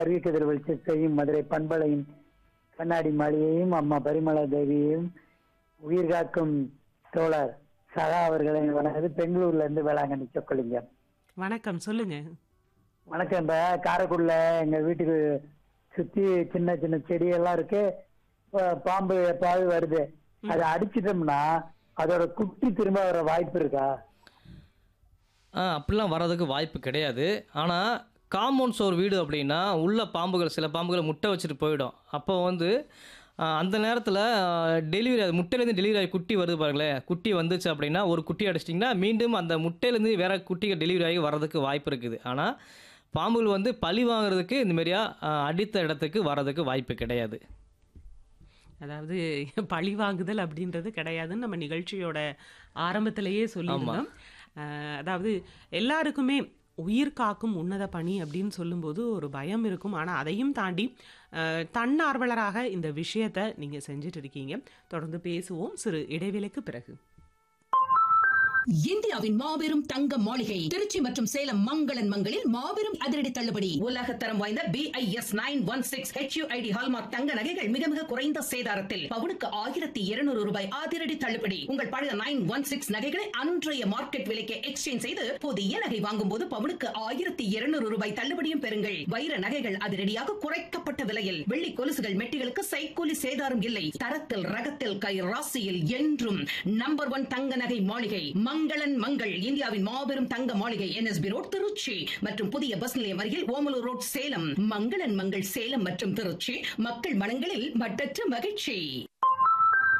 அறிவிக்கதிர் வெளிச்சத்தையும் மதுரை பண்பலையும் கண்ணாடி மாளிகையும் அம்மா பரிமளா தேவியையும் உயிர் காக்கும் தோழர் சகா அவர்களை வணங்குது பெங்களூர்ல இருந்து வேளாங்கண்ணி சொக்கலிங்கம் வணக்கம் சொல்லுங்க வணக்கம் இப்ப காரைக்குடில எங்க வீட்டுக்கு சுத்தி சின்ன சின்ன செடி எல்லாம் இருக்கு பா- பாம்பு எப்பாவது வருது அதை அடிச்சிட்டோம்னா அதோட குட்டி திரும்ப வர வாய்ப்பு இருக்கா ஆ அப்படிலாம் வர்றதுக்கு வாய்ப்பு கிடையாது ஆனால் காம்பவுண்ட் சோர் வீடு அப்படின்னா உள்ள பாம்புகள் சில பாம்புகளை முட்டை வச்சுட்டு போயிடும் அப்போ வந்து ஆ, அந்த நேரத்தில் டெலிவரி அது முட்டையிலேருந்து டெலிவரி ஆகி குட்டி வருது பாருங்களேன் குட்டி வந்துச்சு அப்படின்னா ஒரு குட்டி அடிச்சிட்டிங்கன்னா மீண்டும் அந்த முட்டையிலேருந்து வேற குட்டிகள் டெலிவரி ஆகி வர்றதுக்கு வாய்ப்பு இருக்குது ஆனால் பாம்புகள் வந்து பழி வாங்குறதுக்கு இந்த மாதிரியா ஆ, அடித்த இடத்துக்கு வர்றதுக்கு வாய்ப்பு கிடையாது அதாவது பழி வாங்குதல் அப்படின்றது கிடையாதுன்னு நம்ம நிகழ்ச்சியோட ஆரம்பத்திலேயே சொல்லியிருந்தோம் அஹ், அதாவது எல்லாருக்குமே உயிர் காக்கும் உன்னத பணி அப்படின்னு சொல்லும்போது ஒரு பயம் இருக்கும் ஆனால் அதையும் தாண்டி அஹ், தன்னார்வலராக இந்த விஷயத்தை நீங்கள் செஞ்சுட்டு இருக்கீங்க தொடர்ந்து பேசுவோம் சிறு இடைவேளைக்கு பிறகு இந்தியாவின் மாபெரும் தங்க மாளிகை திருச்சி மற்றும் சேலம் மங்களன் மங்களில் மாபெரும் அதிரடி தள்ளுபடி உலகத்தரம் வாய்ந்த B I S nine one six HUID hallmark தங்க நகைகள் மிக மிக குறைந்த சேதாரத்தில் பவுனுக்கு ஆயிரத்தி இருநூறு ரூபாய் அதிரடி தள்ளுபடி உங்கள் பழைய நைன் ஒன் சிக்ஸ் நகைகளை அன்றைய மார்க்கெட் விலைக்கு எக்ஸ்சேஞ்ச் செய்து புதிய நகை வாங்கும் போது பவுனுக்கு ஆயிரத்தி இருநூறு ரூபாய் தள்ளுபடியும் பெறுங்கள் வைர நகைகள் அதிரடியாக குறைக்கப்பட்ட விலையில் வெள்ளி கொலுசுகள் மெட்டிகளுக்கு சைக்கூலி சேதாரம் இல்லை தரத்தில் ரகத்தில் கை ராசியில் என்றும் நம்பர் ஒன் தங்க நகை மாளிகை மங்களன் மங்கள் இந்தியாவின் மாபெரும் தங்க மாளிகை என்எஸ்பி ரோட் திருச்சி மற்றும் புதிய பஸ் நிலையம் அருகில் ஓமலூர் ரோட் சேலம் மங்களன் மங்கள் சேலம் மற்றும் திருச்சி மக்கள் மனங்களில் மட்டற்ற மகிழ்ச்சி